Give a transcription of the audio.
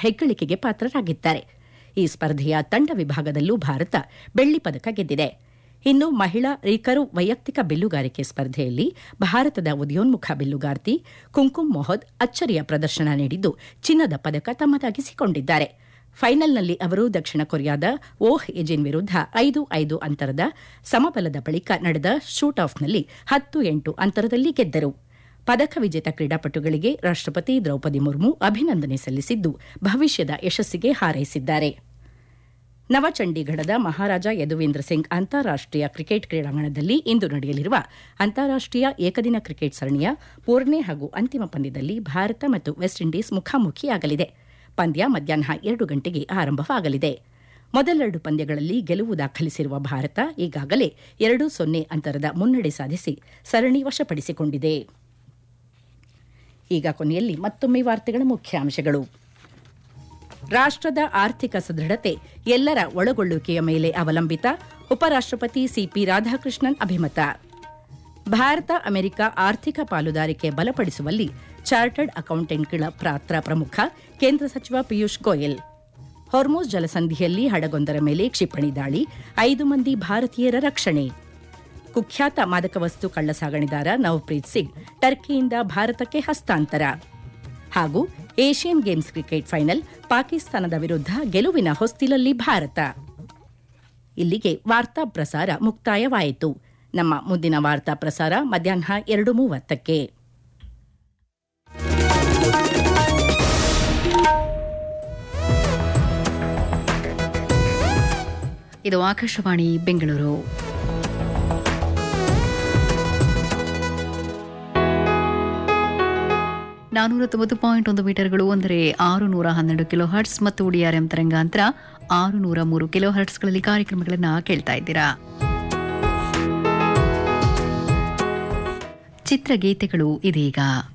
ಹೆಗ್ಗಳಿಕೆಗೆ ಪಾತ್ರರಾಗಿದ್ದಾರೆ ಈ ಸ್ಪರ್ಧೆಯ ತಂಡ ವಿಭಾಗದಲ್ಲೂ ಭಾರತ ಬೆಳ್ಳಿ ಪದಕ ಗೆದ್ದಿದೆ ಇನ್ನು ಮಹಿಳಾ ರಿಕರ್ವ್ ವೈಯಕ್ತಿಕ ಬಿಲ್ಲುಗಾರಿಕೆ ಸ್ಪರ್ಧೆಯಲ್ಲಿ ಭಾರತದ ಉದಯೋನ್ಮುಖ ಬಿಲ್ಲುಗಾರ್ತಿ ಕುಂಕುಮ್ ಮೊಹದ್ ಅಚ್ಚರಿಯ ಪ್ರದರ್ಶನ ನೀಡಿದ್ದು ಚಿನ್ನದ ಪದಕ ತಮ್ಮದಾಗಿಸಿಕೊಂಡಿದ್ದಾರೆ ಫೈನಲ್ನಲ್ಲಿ ಅವರು ದಕ್ಷಿಣ ಕೊರಿಯಾದ ಓಹ್ ಎಜಿನ್ ವಿರುದ್ಧ ಐದು ಐದು ಅಂತರದ ಸಮಬಲದ ಬಳಿಕ ನಡೆದ ಶೂಟ್ ಆಫ್ನಲ್ಲಿ ಹತ್ತು ಎಂಟು ಅಂತರದಲ್ಲಿ ಗೆದ್ದರು ಪದಕ ವಿಜೇತ ಕ್ರೀಡಾಪಟುಗಳಿಗೆ ರಾಷ್ಟಪತಿ ದ್ರೌಪದಿ ಮುರ್ಮು ಅಭಿನಂದನೆ ಸಲ್ಲಿಸಿದ್ದು ಭವಿಷ್ಯದ ಯಶಸ್ಸಿಗೆ ಹಾರೈಸಿದ್ದಾರೆ ನವಚಂಡೀಗಢದ ಮಹಾರಾಜ ಯದುವೀಂದ್ರ ಸಿಂಗ್ ಅಂತಾರಾಷ್ಟೀಯ ಕ್ರಿಕೆಟ್ ಕ್ರೀಡಾಂಗಣದಲ್ಲಿ ಇಂದು ನಡೆಯಲಿರುವ ಅಂತಾರಾಷ್ಟೀಯ ಏಕದಿನ ಕ್ರಿಕೆಟ್ ಸರಣಿಯ ಮೂರನೇ ಹಾಗೂ ಅಂತಿಮ ಪಂದ್ಯದಲ್ಲಿ ಭಾರತ ಮತ್ತು ವೆಸ್ಟ್ ಇಂಡೀಸ್ ಮುಖಾಮುಖಿಯಾಗಲಿದೆ ಪಂದ್ಯ ಮಧ್ಯಾಹ್ನ ಎರಡು ಗಂಟೆಗೆ ಆರಂಭವಾಗಲಿದೆ ಮೊದಲೆರಡು ಪಂದ್ಯಗಳಲ್ಲಿ ಗೆಲುವು ದಾಖಲಿಸಿರುವ ಭಾರತ ಈಗಾಗಲೇ ಎರಡು ಸೊನ್ನೆ ಅಂತರದ ಮುನ್ನಡೆ ಸಾಧಿಸಿ ಸರಣಿ ವಶಪಡಿಸಿಕೊಂಡಿದೆ ಈಗ ಕೊನೆಯಲ್ಲಿ ಮತ್ತೊಮ್ಮೆ ವಾರ್ತೆಗಳ ಮುಖ್ಯಾಂಶಗಳು ರಾಷ್ಟದ ಆರ್ಥಿಕ ಸದೃಢತೆ ಎಲ್ಲರ ಒಳಗೊಳ್ಳುವಿಕೆಯ ಮೇಲೆ ಅವಲಂಬಿತ ಉಪರಾಷ್ಟಪತಿ ಸಿಪಿ ರಾಧಾಕೃಷ್ಣನ್ ಅಭಿಮತ ಭಾರತ ಅಮೆರಿಕ ಆರ್ಥಿಕ ಪಾಲುದಾರಿಕೆ ಬಲಪಡಿಸುವಲ್ಲಿ ಚಾರ್ಟರ್ಡ್ ಅಕೌಂಟೆಂಟ್ಗಳ ಪಾತ್ರ ಪ್ರಮುಖ ಕೇಂದ್ರ ಸಚಿವ ಪಿಯೂಷ್ ಗೋಯಲ್ ಹೊರ್ಮೋಸ್ ಜಲಸಂಧಿಯಲ್ಲಿ ಹಡಗೊಂದರ ಮೇಲೆ ಕ್ಷಿಪಣಿ ದಾಳಿ ಐದು ಮಂದಿ ಭಾರತೀಯರ ರಕ್ಷಣೆ ಕುಖ್ಯಾತ ಮಾದಕ ವಸ್ತು ಕಳ್ಳಸಾಗಣೆದಾರ ನವಪ್ರೀತ್ ಸಿಂಗ್ ಟರ್ಕಿಯಿಂದ ಭಾರತಕ್ಕೆ ಹಸ್ತಾಂತರ ಹಾಗೂ ಏಷ್ಯನ್ ಗೇಮ್ಸ್ ಕ್ರಿಕೆಟ್ ಫೈನಲ್ ಪಾಕಿಸ್ತಾನದ ವಿರುದ್ಧ ಗೆಲುವಿನ ಹೊಸ್ತಿಲಲ್ಲಿ ಭಾರತ ಇಲ್ಲಿಗೆ ವಾರ್ತಾ ಪ್ರಸಾರ ಮುಕ್ತಾಯವಾಯಿತು ನಮ್ಮ ಮುಂದಿನ ವಾರ್ತಾ ಪ್ರಸಾರ ಮಧ್ಯಾಹ್ನ ಎರಡು ಮೂವತ್ತಕ್ಕೆ ಇದು ಆಕಾಶವಾಣಿ ಬೆಂಗಳೂರು ನಾನೂರ ತೊಂಬತ್ತು ಪಾಯಿಂಟ್ ಒಂದು ಮೀಟರ್ಗಳು ಅಂದರೆ ಆರು ನೂರ ಹನ್ನೆರಡು ಕಿಲೋ ಹರ್ಟ್ಸ್ ಮತ್ತು ಡಿಆರ್ಎಂ ತರಂಗಾಂತರ ಆರು ನೂರ ಮೂರು ಕಿಲೋ ಹರ್ಟ್ಸ್ಗಳಲ್ಲಿ ಕಾರ್ಯಕ್ರಮಗಳನ್ನು ಕೇಳ್ತಾ ಇದ್ದೀರಾ ಚಿತ್ರಗೀತೆಗಳು ಇದೀಗ